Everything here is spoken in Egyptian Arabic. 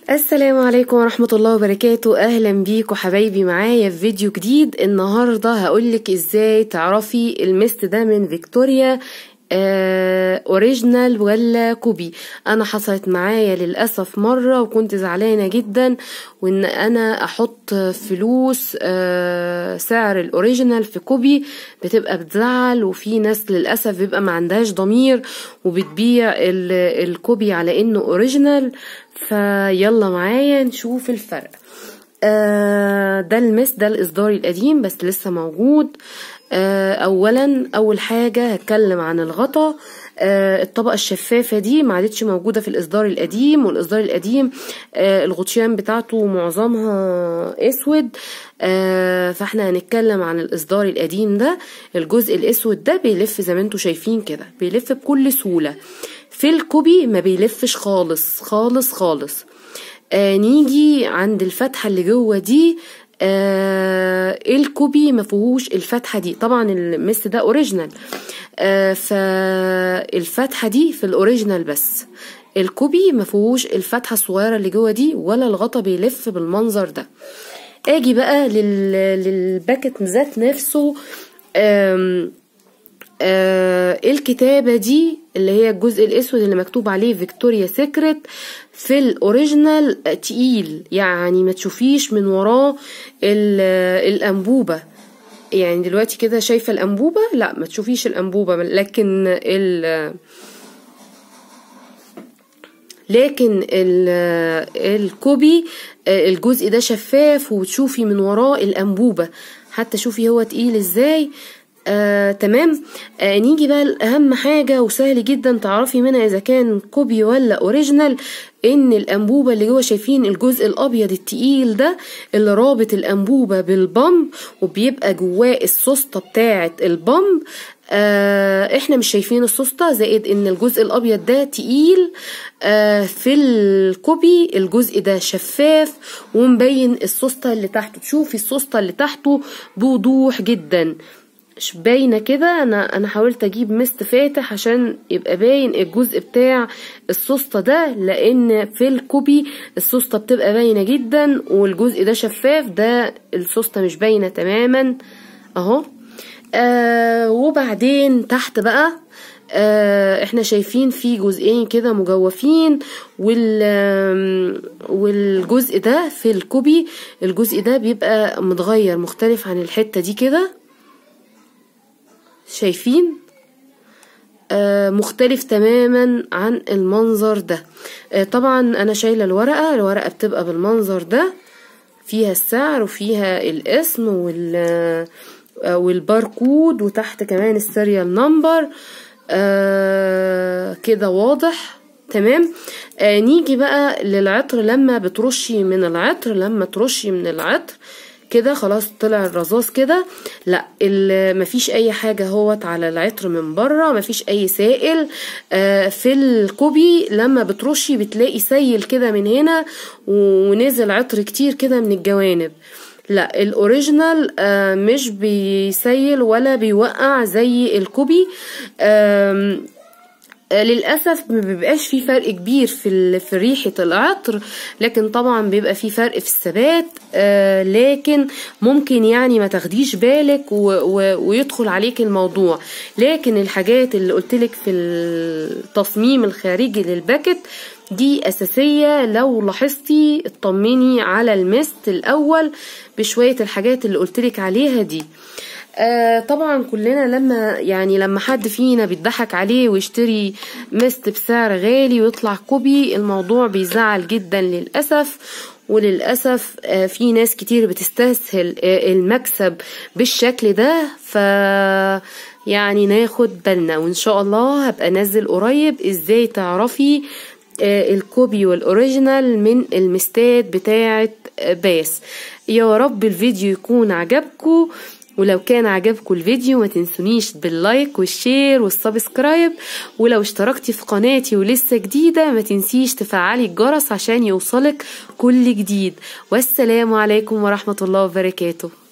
السلام عليكم ورحمة الله وبركاته أهلا بيكم حبايبي معايا في فيديو جديد النهاردة هقولك ازاي تعرفي المست ده من فيكتوريا آه اوريجينال ولا كوبي انا حصلت معايا للاسف مره وكنت زعلانه جدا وان انا احط فلوس آه سعر الاوريجينال في كوبي بتبقى بتزعل وفي ناس للاسف بيبقى ما عندهاش ضمير وبتبيع الكوبي على انه اوريجينال فيلا معايا نشوف الفرق آه ده المس ده الاصدار القديم بس لسه موجود آه اولا اول حاجه هتكلم عن الغطا آه الطبقة الشفافة دي ما عادتش موجودة في الإصدار القديم والإصدار القديم آه الغطيان بتاعته معظمها أسود آه فاحنا هنتكلم عن الإصدار القديم ده الجزء الأسود ده بيلف زي ما انتوا شايفين كده بيلف بكل سهولة في الكوبي ما بيلفش خالص خالص خالص آه نيجي عند الفتحة اللي جوه دي آه الكوبي ما فيهوش الفتحة دي طبعا المس ده اوريجينال آه فالفتحة دي في الاوريجينال بس الكوبي ما فيهوش الفتحة الصغيرة اللي جوه دي ولا الغطا بيلف بالمنظر ده اجي بقى لل... للباكت ذات نفسه آم آه الكتابة دي اللي هي الجزء الاسود اللي مكتوب عليه فيكتوريا سيكريت في الاوريجينال تقيل يعني ما تشوفيش من وراه الانبوبة يعني دلوقتي كده شايفة الانبوبة لا ما تشوفيش الانبوبة لكن ال لكن الكوبي الجزء ده شفاف وتشوفي من وراه الانبوبة حتى شوفي هو تقيل ازاي آه، تمام آه، نيجي بقى لأهم حاجة وسهل جدا تعرفي منها إذا كان كوبي ولا أوريجينال إن الأنبوبة اللي جوه شايفين الجزء الأبيض التقيل ده اللي رابط الأنبوبة بالبامب وبيبقى جواه السوسته بتاعة البامب آه احنا مش شايفين السوسته زائد ان الجزء الابيض ده تقيل آه في الكوبي الجزء ده شفاف ومبين السوسته اللي تحته تشوفي السوسته اللي تحته بوضوح جدا مش باينه كده انا انا حاولت اجيب مست فاتح عشان يبقى باين الجزء بتاع السوسته ده لان في الكوبي السوسته بتبقى باينه جدا والجزء ده شفاف ده السوسته مش باينه تماما اهو آه وبعدين تحت بقى آه احنا شايفين في جزئين كده مجوفين وال والجزء ده في الكوبي الجزء ده بيبقى متغير مختلف عن الحته دي كده شايفين آه مختلف تماما عن المنظر ده آه طبعا انا شايله الورقه الورقه بتبقى بالمنظر ده فيها السعر وفيها الاسم وال آه والباركود وتحت كمان السيريال نمبر آه كده واضح تمام آه نيجي بقى للعطر لما بترشي من العطر لما ترشي من العطر كده خلاص طلع الرذاذ كده لا مفيش اي حاجه اهوت على العطر من بره مفيش اي سائل آه في الكوبي لما بترشي بتلاقي سيل كده من هنا ونزل عطر كتير كده من الجوانب لا الاوريجينال آه مش بيسيل ولا بيوقع زي الكوبي آه للاسف ما بيبقاش في فرق كبير في في ريحه العطر لكن طبعا بيبقى في فرق في الثبات آه لكن ممكن يعني ما تاخديش بالك و و ويدخل عليك الموضوع لكن الحاجات اللي قلتلك في التصميم الخارجي للباكت دي أساسية لو لاحظتي اطمني على المست الأول بشوية الحاجات اللي قلتلك عليها دي آه طبعا كلنا لما يعني لما حد فينا بيضحك عليه ويشتري مست بسعر غالي ويطلع كوبي الموضوع بيزعل جدا للأسف وللأسف آه في ناس كتير بتستسهل آه المكسب بالشكل ده ف يعني ناخد بالنا وإن شاء الله هبقى نزل قريب إزاي تعرفي الكوبي والاوريجينال من المستات بتاعه باس يا رب الفيديو يكون عجبكم ولو كان عجبكم الفيديو ما تنسونيش باللايك والشير والسبسكرايب ولو اشتركتي في قناتي ولسه جديدة ما تنسيش تفعلي الجرس عشان يوصلك كل جديد والسلام عليكم ورحمة الله وبركاته